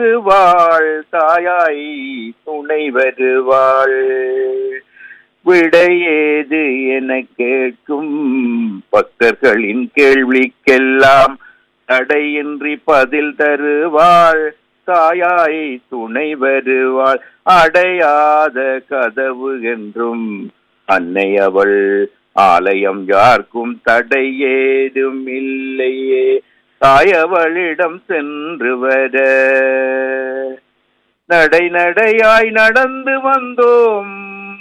வாழ் தாயாய் துணை வருவாள் விடையேது என கேட்கும் பக்தர்களின் கேள்விக்கெல்லாம் தடையின்றி பதில் தருவாள் தாயாய் துணை வருவாள் அடையாத கதவு என்றும் அன்னை அவள் ஆலயம் யாருக்கும் தடை ஏதும் இல்லையே தாயவளிடம் சென்று வர நடை நடையாய் நடந்து வந்தோம்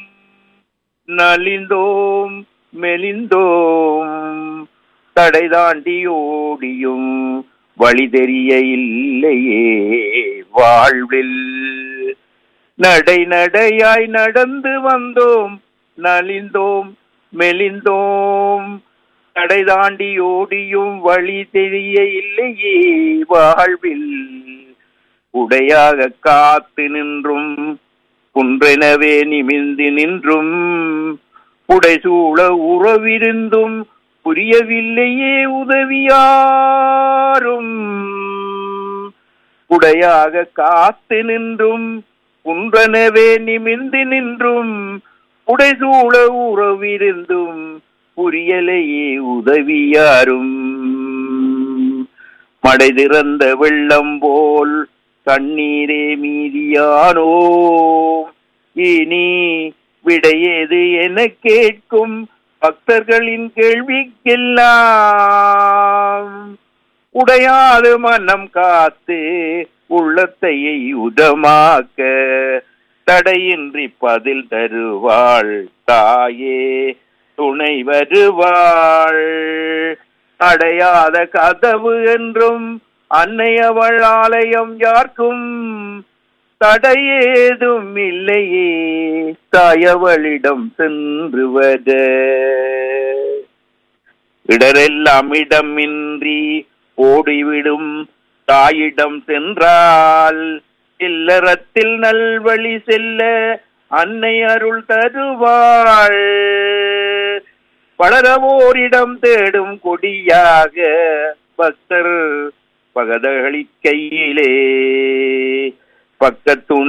நலிந்தோம் மெலிந்தோம் தடை தாண்டி ஓடியும் வழி தெரிய இல்லையே வாழ்வில் நடை நடையாய் நடந்து வந்தோம் நலிந்தோம் மெலிந்தோம் தடை தாண்டி ஓடியும் வழி தெரிய இல்லையே வாழ்வில் உடையாக காத்து நின்றும் குன்றெனவே நிமிர்ந்து நின்றும் புடைசூழ உறவிருந்தும் புரியவில்லையே உதவியாரும் உடையாக காத்து நின்றும் குன்றனவே நிமிர்ந்து நின்றும் புடைசூழ உறவிருந்தும் புரியலையே உதவியாரும் மடை திறந்த வெள்ளம் போல் கண்ணீரே மீதியானோ இனி விடையேது என கேட்கும் பக்தர்களின் கேள்விக்கெல்லாம் உடையாது மனம் காத்து உள்ளத்தையை உதமாக்க தடையின்றி பதில் தருவாள் தாயே துணை வருவாள் அடையாத கதவு என்றும் அன்னை அவள் ஆலயம் யார்க்கும் தடையேதும் இல்லையே தாயவளிடம் சென்று வர இடரெல்லாம் இடமின்றி ஓடிவிடும் தாயிடம் சென்றால் இல்லறத்தில் நல்வழி செல்ல அன்னை அருள் தருவாள் வளரவோரிடம் தேடும் கொடியாக பக்தர் பகதகளி கையிலே பக்கத்துணை